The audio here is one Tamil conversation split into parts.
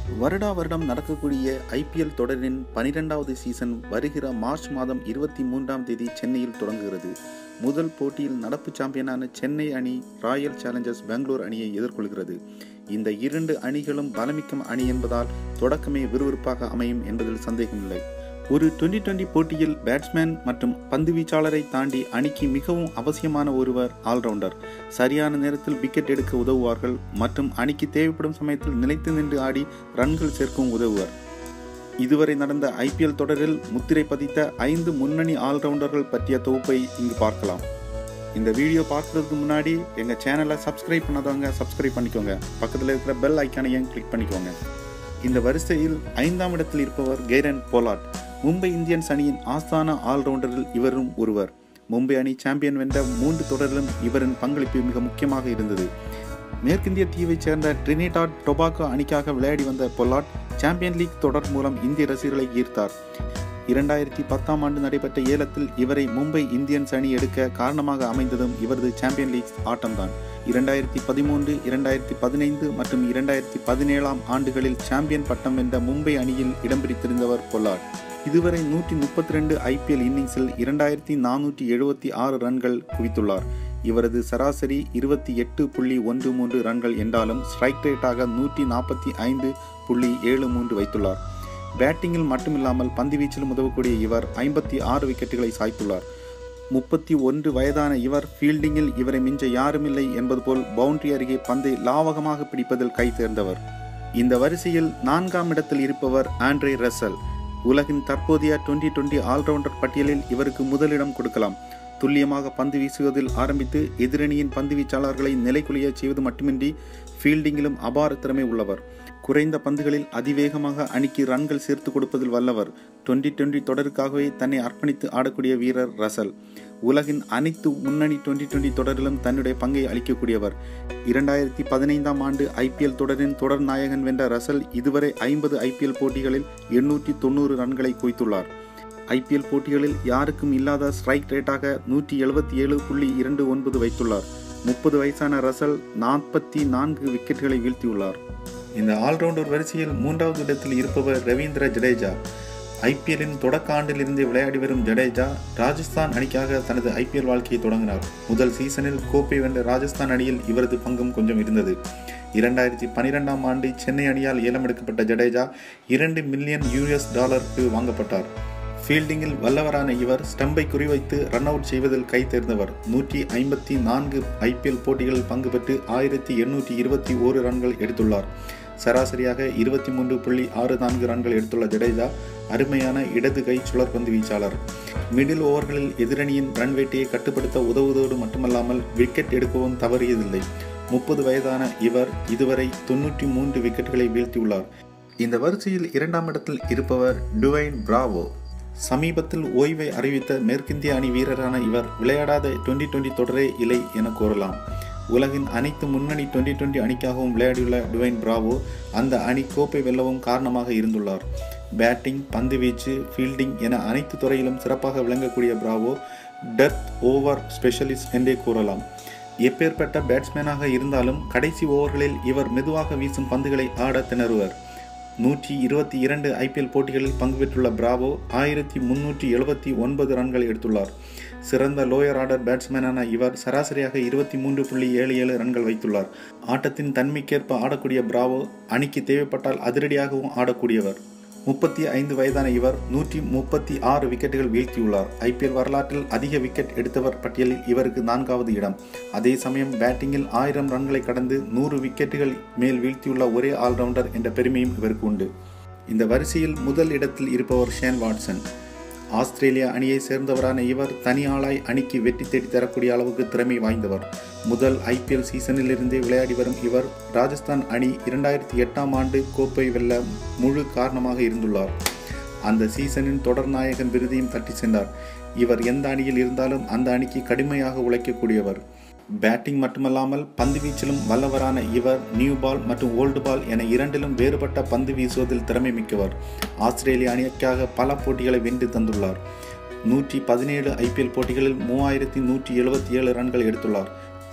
வருடா வருடம் நடக்கக்கூடிய ஐபிஎல் தொடரின் பனிரெண்டாவது சீசன் வருகிற மார்ச் மாதம் இருபத்தி மூன்றாம் தேதி சென்னையில் தொடங்குகிறது முதல் போட்டியில் நடப்பு சாம்பியனான சென்னை அணி ராயல் சேலஞ்சர்ஸ் பெங்களூர் அணியை எதிர்கொள்கிறது இந்த இரண்டு அணிகளும் பலமிக்கும் அணி என்பதால் தொடக்கமே விறுவிறுப்பாக அமையும் என்பதில் சந்தேகமில்லை ஒரு டுவெண்டி டுவெண்டி போட்டியில் பேட்ஸ்மேன் மற்றும் பந்து வீச்சாளரை தாண்டி அணிக்கு மிகவும் அவசியமான ஒருவர் ஆல்ரவுண்டர் சரியான நேரத்தில் விக்கெட் எடுக்க உதவுவார்கள் மற்றும் அணிக்கு தேவைப்படும் சமயத்தில் நிலைத்து நின்று ஆடி ரன்கள் சேர்க்கும் உதவுவர் இதுவரை நடந்த ஐபிஎல் தொடரில் முத்திரை பதித்த ஐந்து முன்னணி ஆல்ரவுண்டர்கள் பற்றிய தொகுப்பை இங்கு பார்க்கலாம் இந்த வீடியோ பார்க்கறதுக்கு முன்னாடி எங்கள் சேனலை சப்ஸ்கிரைப் பண்ணாதவங்க சப்ஸ்கிரைப் பண்ணிக்கோங்க பக்கத்தில் இருக்கிற பெல் ஐக்கானையும் கிளிக் பண்ணிக்கோங்க இந்த வரிசையில் ஐந்தாம் இடத்தில் இருப்பவர் கெய்ரன் போலாட் மும்பை இந்தியன்ஸ் அணியின் ஆஸ்தான ஆல்ரவுண்டரில் இவரும் ஒருவர் மும்பை அணி சாம்பியன் வென்ற மூன்று தொடரிலும் இவரின் பங்களிப்பு மிக முக்கியமாக இருந்தது மேற்கிந்திய தீவைச் சேர்ந்த ட்ரினிடாட் டொபாக்கோ அணிக்காக விளையாடி வந்த பொல்லாட் சாம்பியன் லீக் தொடர் மூலம் இந்திய ரசிகர்களை ஈர்த்தார் இரண்டாயிரத்தி பத்தாம் ஆண்டு நடைபெற்ற ஏலத்தில் இவரை மும்பை இந்தியன்ஸ் அணி எடுக்க காரணமாக அமைந்ததும் இவரது சாம்பியன் லீக் ஆட்டம்தான் இரண்டாயிரத்தி பதிமூன்று இரண்டாயிரத்தி பதினைந்து மற்றும் இரண்டாயிரத்தி பதினேழாம் ஆண்டுகளில் சாம்பியன் பட்டம் வென்ற மும்பை அணியில் இடம் பிடித்திருந்தவர் பொல்லாட் இதுவரை நூற்றி முப்பத்தி ரெண்டு ஐபிஎல் இன்னிங்ஸில் இரண்டாயிரத்தி நானூற்றி எழுபத்தி ஆறு ரன்கள் குவித்துள்ளார் இவரது சராசரி இருபத்தி எட்டு புள்ளி ஒன்று மூன்று ரன்கள் என்றாலும் ஸ்ட்ரைக் ரேட்டாக நூற்றி நாற்பத்தி ஐந்து புள்ளி ஏழு மூன்று வைத்துள்ளார் பேட்டிங்கில் மட்டுமில்லாமல் பந்து வீச்சிலும் உதவக்கூடிய இவர் ஐம்பத்தி ஆறு விக்கெட்டுகளை சாய்த்துள்ளார் முப்பத்தி ஒன்று வயதான இவர் ஃபீல்டிங்கில் இவரை மிஞ்ச யாருமில்லை என்பது போல் பவுண்டரி அருகே பந்தை லாவகமாக பிடிப்பதில் கை தேர்ந்தவர் இந்த வரிசையில் நான்காம் இடத்தில் இருப்பவர் ஆண்ட்ரே ரசல் உலகின் தற்போதைய டுவெண்டி டுவெண்டி ஆல்ரவுண்டர் பட்டியலில் இவருக்கு முதலிடம் கொடுக்கலாம் துல்லியமாக பந்து வீசுவதில் ஆரம்பித்து எதிரணியின் பந்து வீச்சாளர்களை நிலைக்குலைய செய்வது மட்டுமின்றி ஃபீல்டிங்கிலும் அபார திறமை உள்ளவர் குறைந்த பந்துகளில் அதிவேகமாக அணிக்கு ரன்கள் சேர்த்து கொடுப்பதில் வல்லவர் டுவெண்டி டுவெண்டி தொடருக்காகவே தன்னை அர்ப்பணித்து ஆடக்கூடிய வீரர் ரசல் உலகின் அனைத்து முன்னணி டுவெண்டி டுவெண்டி தொடரிலும் தன்னுடைய பங்கை அளிக்கக்கூடியவர் இரண்டாயிரத்தி பதினைந்தாம் ஆண்டு ஐபிஎல் தொடரின் தொடர் நாயகன் வென்ற ரசல் இதுவரை ஐம்பது ஐபிஎல் போட்டிகளில் எண்ணூற்றி தொண்ணூறு ரன்களை குவித்துள்ளார் ஐபிஎல் போட்டிகளில் யாருக்கும் இல்லாத ஸ்ட்ரைக் ரேட்டாக நூற்றி எழுபத்தி ஏழு புள்ளி இரண்டு ஒன்பது வைத்துள்ளார் முப்பது வயசான ரசல் நாற்பத்தி நான்கு விக்கெட்டுகளை வீழ்த்தியுள்ளார் இந்த ஆல்ரவுண்டர் வரிசையில் மூன்றாவது இடத்தில் இருப்பவர் ரவீந்திர ஜடேஜா ஐபிஎல்லின் தொடக்க ஆண்டிலிருந்து விளையாடி வரும் ஜடேஜா ராஜஸ்தான் அணிக்காக தனது ஐபிஎல் வாழ்க்கையை தொடங்கினார் முதல் சீசனில் கோப்பை வென்ற ராஜஸ்தான் அணியில் இவரது பங்கும் கொஞ்சம் இருந்தது இரண்டாயிரத்தி பனிரெண்டாம் ஆண்டு சென்னை அணியால் ஏலம் எடுக்கப்பட்ட ஜடேஜா இரண்டு மில்லியன் யூஎஸ் டாலருக்கு வாங்கப்பட்டார் ஃபீல்டிங்கில் வல்லவரான இவர் ஸ்டம்பை குறிவைத்து ரன் அவுட் செய்வதில் கை தேர்ந்தவர் நூற்றி ஐம்பத்தி நான்கு ஐபிஎல் போட்டிகளில் பங்கு பெற்று ஆயிரத்தி எண்ணூற்றி இருபத்தி ஓரு ரன்கள் எடுத்துள்ளார் சராசரியாக இருபத்தி மூன்று புள்ளி ஆறு நான்கு ரன்கள் எடுத்துள்ள ஜடேஜா அருமையான இடது கை சுழற்பந்து வீச்சாளர் மிடில் ஓவர்களில் எதிரணியின் ரன் வேட்டையை கட்டுப்படுத்த உதவுவதோடு மட்டுமல்லாமல் விக்கெட் எடுக்கவும் தவறியதில்லை முப்பது வயதான இவர் இதுவரை தொன்னூற்றி மூன்று விக்கெட்டுகளை வீழ்த்தியுள்ளார் இந்த வரிசையில் இரண்டாம் இடத்தில் இருப்பவர் டுவைன் பிராவோ சமீபத்தில் ஓய்வை அறிவித்த மேற்கிந்திய அணி வீரரான இவர் விளையாடாத டுவெண்டி டுவெண்டி தொடரே இல்லை என கூறலாம் உலகின் அனைத்து முன்னணி டுவெண்டி டுவெண்டி அணிக்காகவும் விளையாடியுள்ள டுவைன் பிராவோ அந்த அணி கோப்பை வெல்லவும் காரணமாக இருந்துள்ளார் பேட்டிங் பந்து வீச்சு ஃபீல்டிங் என அனைத்து துறையிலும் சிறப்பாக விளங்கக்கூடிய பிராவோ டெத் ஓவர் ஸ்பெஷலிஸ்ட் என்றே கூறலாம் எப்பேற்பட்ட பேட்ஸ்மேனாக இருந்தாலும் கடைசி ஓவர்களில் இவர் மெதுவாக வீசும் பந்துகளை ஆட திணறுவர் நூற்றி இருபத்தி இரண்டு ஐபிஎல் போட்டிகளில் பங்கு பெற்றுள்ள பிராவோ ஆயிரத்தி முன்னூற்றி எழுபத்தி ஒன்பது ரன்கள் எடுத்துள்ளார் சிறந்த லோயர் ஆர்டர் பேட்ஸ்மேனான இவர் சராசரியாக இருபத்தி மூன்று புள்ளி ஏழு ஏழு ரன்கள் வைத்துள்ளார் ஆட்டத்தின் தன்மைக்கேற்ப ஆடக்கூடிய பிராவோ அணிக்கு தேவைப்பட்டால் அதிரடியாகவும் ஆடக்கூடியவர் முப்பத்தி ஐந்து வயதான இவர் நூற்றி முப்பத்தி ஆறு விக்கெட்டுகள் வீழ்த்தியுள்ளார் ஐபிஎல் வரலாற்றில் அதிக விக்கெட் எடுத்தவர் பட்டியலில் இவருக்கு நான்காவது இடம் அதே சமயம் பேட்டிங்கில் ஆயிரம் ரன்களை கடந்து நூறு விக்கெட்டுகள் மேல் வீழ்த்தியுள்ள ஒரே ஆல்ரவுண்டர் என்ற பெருமையும் இவருக்கு உண்டு இந்த வரிசையில் முதல் இடத்தில் இருப்பவர் ஷேன் வாட்சன் ஆஸ்திரேலியா அணியை சேர்ந்தவரான இவர் தனி ஆளாய் அணிக்கு வெற்றி தேடி தரக்கூடிய அளவுக்கு திறமை வாய்ந்தவர் முதல் ஐபிஎல் சீசனிலிருந்தே விளையாடி வரும் இவர் ராஜஸ்தான் அணி இரண்டாயிரத்தி எட்டாம் ஆண்டு கோப்பை வெல்ல முழு காரணமாக இருந்துள்ளார் அந்த சீசனின் தொடர் நாயகன் விருதையும் தட்டி சென்றார் இவர் எந்த அணியில் இருந்தாலும் அந்த அணிக்கு கடுமையாக உழைக்கக்கூடியவர் பேட்டிங் மட்டுமல்லாமல் பந்து வீச்சிலும் வல்லவரான இவர் நியூ பால் மற்றும் ஓல்டு பால் என இரண்டிலும் வேறுபட்ட பந்து வீசுவதில் திறமை மிக்கவர் ஆஸ்திரேலிய அணிக்காக பல போட்டிகளை வென்று தந்துள்ளார் நூற்றி பதினேழு ஐபிஎல் போட்டிகளில் மூவாயிரத்தி நூற்றி எழுபத்தி ஏழு ரன்கள் எடுத்துள்ளார்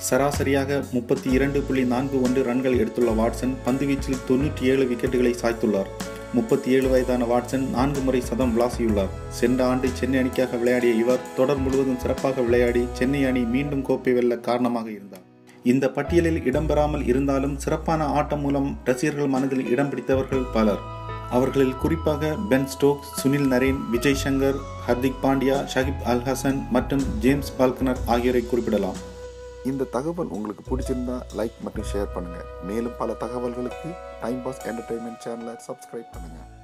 சராசரியாக முப்பத்தி இரண்டு புள்ளி நான்கு ஒன்று ரன்கள் எடுத்துள்ள வாட்சன் பந்துவீச்சில் தொன்னூற்றி ஏழு விக்கெட்டுகளை சாய்த்துள்ளார் முப்பத்தி ஏழு வயதான வாட்சன் நான்கு முறை சதம் விளாசியுள்ளார் சென்ற ஆண்டு சென்னை அணிக்காக விளையாடிய இவர் தொடர் முழுவதும் சிறப்பாக விளையாடி சென்னை அணி மீண்டும் கோப்பை வெல்ல காரணமாக இருந்தார் இந்த பட்டியலில் இடம்பெறாமல் இருந்தாலும் சிறப்பான ஆட்டம் மூலம் ரசிகர்கள் மனதில் இடம் பிடித்தவர்கள் பலர் அவர்களில் குறிப்பாக பென் ஸ்டோக் சுனில் நரேன் விஜய் சங்கர் ஹர்திக் பாண்டியா ஷகிப் அல் ஹசன் மற்றும் ஜேம்ஸ் பால்கனர் ஆகியோரை குறிப்பிடலாம் இந்த தகவல் உங்களுக்கு பிடிச்சிருந்தா லைக் மற்றும் ஷேர் பண்ணுங்கள் மேலும் பல தகவல்களுக்கு டைம் பாஸ் என்டர்டைன்மெண்ட் சேனலை சப்ஸ்கிரைப் பண்ணுங்கள்